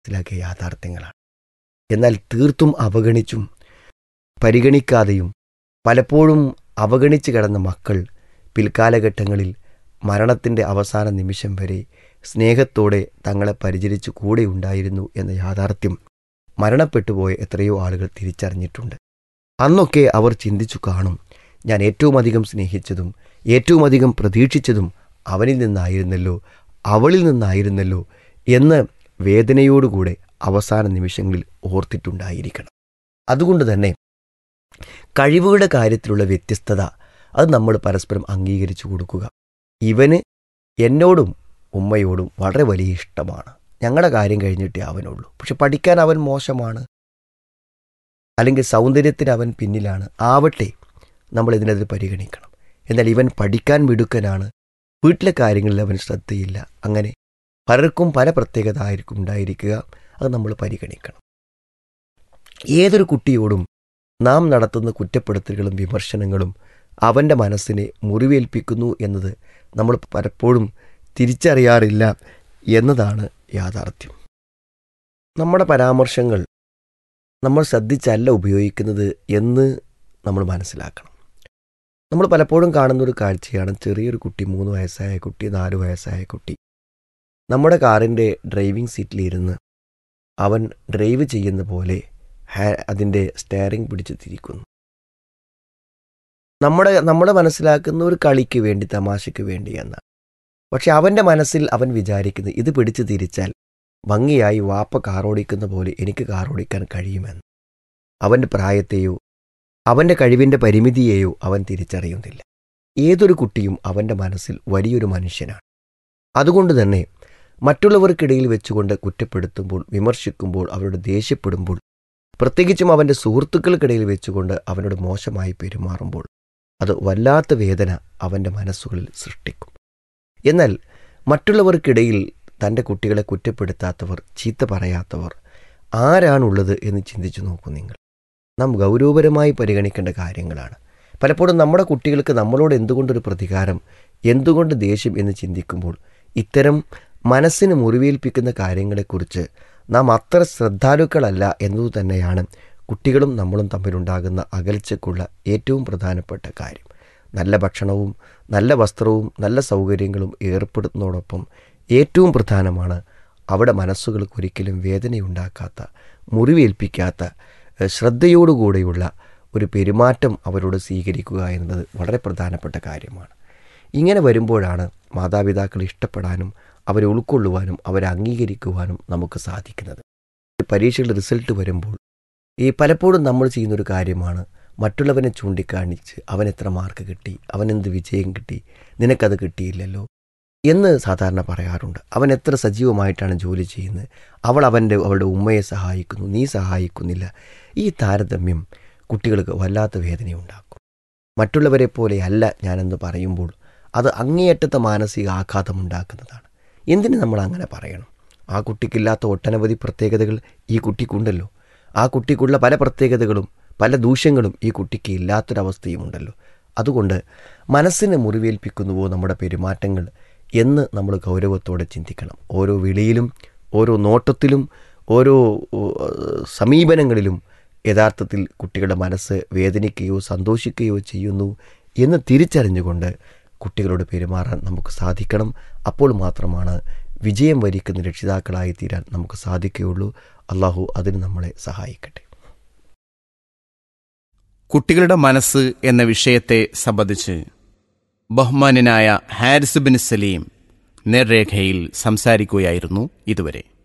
മനസ്സിലാക്കിയ യാഥാർത്ഥ്യങ്ങളാണ് എന്നാൽ തീർത്തും അവഗണിച്ചും പരിഗണിക്കാതെയും പലപ്പോഴും അവഗണിച്ച് കിടന്ന മക്കൾ പിൽക്കാലഘട്ടങ്ങളിൽ മരണത്തിൻ്റെ അവസാന നിമിഷം വരെ സ്നേഹത്തോടെ തങ്ങളെ പരിചരിച്ചു കൂടെ ഉണ്ടായിരുന്നു എന്ന യാഥാർത്ഥ്യം മരണപ്പെട്ടുപോയ എത്രയോ ആളുകൾ തിരിച്ചറിഞ്ഞിട്ടുണ്ട് അന്നൊക്കെ അവർ ചിന്തിച്ചു കാണും ഞാൻ ഏറ്റവും അധികം സ്നേഹിച്ചതും ഏറ്റവും അധികം പ്രതീക്ഷിച്ചതും അവനിൽ നിന്നായിരുന്നല്ലോ അവളിൽ നിന്നായിരുന്നല്ലോ എന്ന് വേദനയോടുകൂടെ അവസാന നിമിഷങ്ങളിൽ ഓർത്തിട്ടുണ്ടായിരിക്കണം അതുകൊണ്ട് തന്നെ കഴിവുകളുടെ കാര്യത്തിലുള്ള വ്യത്യസ്തത അത് നമ്മൾ പരസ്പരം അംഗീകരിച്ചു കൊടുക്കുക ഇവന് എന്നോടും ഉമ്മയോടും വളരെ വലിയ ഇഷ്ടമാണ് ഞങ്ങളുടെ കാര്യം കഴിഞ്ഞിട്ടേ അവനുള്ളൂ പക്ഷെ പഠിക്കാൻ അവൻ മോശമാണ് അല്ലെങ്കിൽ സൗന്ദര്യത്തിന് അവൻ പിന്നിലാണ് ആവട്ടെ നമ്മൾ ഇതിനത് പരിഗണിക്കണം എന്നാൽ ഇവൻ പഠിക്കാൻ മിടുക്കനാണ് വീട്ടിലെ കാര്യങ്ങളിൽ അവൻ ശ്രദ്ധയില്ല അങ്ങനെ പലർക്കും പല പ്രത്യേകത ആയിരിക്കും ഉണ്ടായിരിക്കുക അത് നമ്മൾ പരിഗണിക്കണം ഏതൊരു കുട്ടിയോടും നാം നടത്തുന്ന കുറ്റപ്പെടുത്തലുകളും വിമർശനങ്ങളും അവൻ്റെ മനസ്സിനെ മുറിവേൽപ്പിക്കുന്നു എന്നത് നമ്മൾ പലപ്പോഴും തിരിച്ചറിയാറില്ല എന്നതാണ് യാഥാർത്ഥ്യം നമ്മുടെ പരാമർശങ്ങൾ നമ്മൾ ശ്രദ്ധിച്ചല്ല ഉപയോഗിക്കുന്നത് എന്ന് നമ്മൾ മനസ്സിലാക്കണം നമ്മൾ പലപ്പോഴും കാണുന്ന ഒരു കാഴ്ചയാണ് ചെറിയൊരു കുട്ടി മൂന്ന് വയസ്സായ കുട്ടി നാല് വയസ്സായ കുട്ടി നമ്മുടെ കാറിൻ്റെ ഡ്രൈവിംഗ് സീറ്റിലിരുന്ന് അവൻ ഡ്രൈവ് ചെയ്യുന്ന പോലെ അതിൻ്റെ സ്റ്റെയറിംഗ് പിടിച്ച് തിരിക്കുന്നു നമ്മുടെ നമ്മൾ മനസ്സിലാക്കുന്ന ഒരു കളിക്ക് വേണ്ടി തമാശയ്ക്ക് വേണ്ടി എന്നാണ് പക്ഷെ അവൻ്റെ മനസ്സിൽ അവൻ വിചാരിക്കുന്നത് ഇത് പിടിച്ച് തിരിച്ചാൽ ഭംഗിയായി വാപ്പ കാറോടിക്കുന്ന പോലെ എനിക്ക് കാറോടിക്കാൻ കഴിയുമെന്ന് അവൻ്റെ പ്രായത്തെയോ അവൻ്റെ കഴിവിൻ്റെ പരിമിതിയെയോ അവൻ തിരിച്ചറിയുന്നില്ല ഏതൊരു കുട്ടിയും അവൻ്റെ മനസ്സിൽ വലിയൊരു മനുഷ്യനാണ് അതുകൊണ്ട് തന്നെ മറ്റുള്ളവർക്കിടയിൽ വെച്ചുകൊണ്ട് കുറ്റപ്പെടുത്തുമ്പോൾ വിമർശിക്കുമ്പോൾ അവരോട് ദേഷ്യപ്പെടുമ്പോൾ പ്രത്യേകിച്ചും അവൻ്റെ സുഹൃത്തുക്കൾക്കിടയിൽ വെച്ചുകൊണ്ട് അവനോട് മോശമായി പെരുമാറുമ്പോൾ അത് വല്ലാത്ത വേദന അവൻ്റെ മനസ്സുകളിൽ സൃഷ്ടിക്കും എന്നാൽ മറ്റുള്ളവർക്കിടയിൽ തൻ്റെ കുട്ടികളെ കുറ്റപ്പെടുത്താത്തവർ ചീത്ത പറയാത്തവർ ആരാണുള്ളത് എന്ന് ചിന്തിച്ചു നോക്കൂ നിങ്ങൾ നാം ഗൗരവപരമായി പരിഗണിക്കേണ്ട കാര്യങ്ങളാണ് പലപ്പോഴും നമ്മുടെ കുട്ടികൾക്ക് നമ്മളോട് എന്തുകൊണ്ടൊരു പ്രതികാരം എന്തുകൊണ്ട് ദേഷ്യം എന്ന് ചിന്തിക്കുമ്പോൾ ഇത്തരം മനസ്സിന് മുറിവേൽപ്പിക്കുന്ന കാര്യങ്ങളെക്കുറിച്ച് നാം അത്ര ശ്രദ്ധാലുക്കളല്ല എന്നതു തന്നെയാണ് കുട്ടികളും നമ്മളും തമ്മിലുണ്ടാകുന്ന അകൽച്ചയ്ക്കുള്ള ഏറ്റവും പ്രധാനപ്പെട്ട കാര്യം നല്ല ഭക്ഷണവും നല്ല വസ്ത്രവും നല്ല സൗകര്യങ്ങളും ഏർപ്പെടുത്തുന്നതോടൊപ്പം ഏറ്റവും പ്രധാനമാണ് അവിടെ മനസ്സുകൾക്ക് ഒരിക്കലും വേദനയുണ്ടാക്കാത്ത മുറിവേൽപ്പിക്കാത്ത ശ്രദ്ധയോടുകൂടെയുള്ള ഒരു പെരുമാറ്റം അവരോട് സ്വീകരിക്കുക എന്നത് വളരെ പ്രധാനപ്പെട്ട കാര്യമാണ് ഇങ്ങനെ വരുമ്പോഴാണ് മാതാപിതാക്കൾ ഇഷ്ടപ്പെടാനും അവരെ ഉൾക്കൊള്ളുവാനും അവരെ അംഗീകരിക്കുവാനും നമുക്ക് സാധിക്കുന്നത് പരീക്ഷയുടെ റിസൾട്ട് വരുമ്പോൾ ഈ പലപ്പോഴും നമ്മൾ ചെയ്യുന്നൊരു കാര്യമാണ് മറ്റുള്ളവനെ ചൂണ്ടിക്കാണിച്ച് അവൻ എത്ര മാർക്ക് കിട്ടി അവനെന്ത് വിജയം കിട്ടി നിനക്കത് കിട്ടിയില്ലല്ലോ എന്ന് സാധാരണ പറയാറുണ്ട് അവൻ എത്ര സജീവമായിട്ടാണ് ജോലി ചെയ്യുന്നത് അവൾ അവൻ്റെ അവളുടെ ഉമ്മയെ സഹായിക്കുന്നു നീ സഹായിക്കുന്നില്ല ഈ താരതമ്യം കുട്ടികൾക്ക് വല്ലാത്ത വേദനയുണ്ടാക്കും മറ്റുള്ളവരെ പോലെയല്ല ഞാനെന്ന് പറയുമ്പോൾ അത് അങ്ങേയറ്റത്തെ മാനസിക ആഘാതം ഉണ്ടാക്കുന്നതാണ് എന്തിന് നമ്മൾ അങ്ങനെ പറയണം ആ കുട്ടിക്കില്ലാത്ത ഒട്ടനവധി പ്രത്യേകതകൾ ഈ കുട്ടിക്കുണ്ടല്ലോ ആ കുട്ടിക്കുള്ള പല പ്രത്യേകതകളും പല ദൂഷ്യങ്ങളും ഈ കുട്ടിക്ക് ഇല്ലാത്തൊരവസ്ഥയുമുണ്ടല്ലോ അതുകൊണ്ട് മനസ്സിനെ മുറിവേൽപ്പിക്കുന്നുവോ നമ്മുടെ പെരുമാറ്റങ്ങൾ എന്ന് നമ്മൾ ഗൗരവത്തോടെ ചിന്തിക്കണം ഓരോ വിളിയിലും ഓരോ നോട്ടത്തിലും ഓരോ സമീപനങ്ങളിലും യഥാർത്ഥത്തിൽ കുട്ടികളുടെ മനസ്സ് വേദനിക്കുകയോ സന്തോഷിക്കുകയോ ചെയ്യുന്നു എന്ന് തിരിച്ചറിഞ്ഞുകൊണ്ട് കുട്ടികളോട് പെരുമാറാൻ നമുക്ക് സാധിക്കണം അപ്പോൾ മാത്രമാണ് വിജയം വരിക്കുന്ന രക്ഷിതാക്കളായി തീരാൻ നമുക്ക് സാധിക്കുകയുള്ളൂ അള്ളാഹു അതിന് നമ്മളെ സഹായിക്കട്ടെ കുട്ടികളുടെ മനസ്സ് എന്ന വിഷയത്തെ സംബന്ധിച്ച് ബഹുമാന്യനായ ഹാരിസ് ബിൻ സലീം നേർരേഖയിൽ സംസാരിക്കുകയായിരുന്നു ഇതുവരെ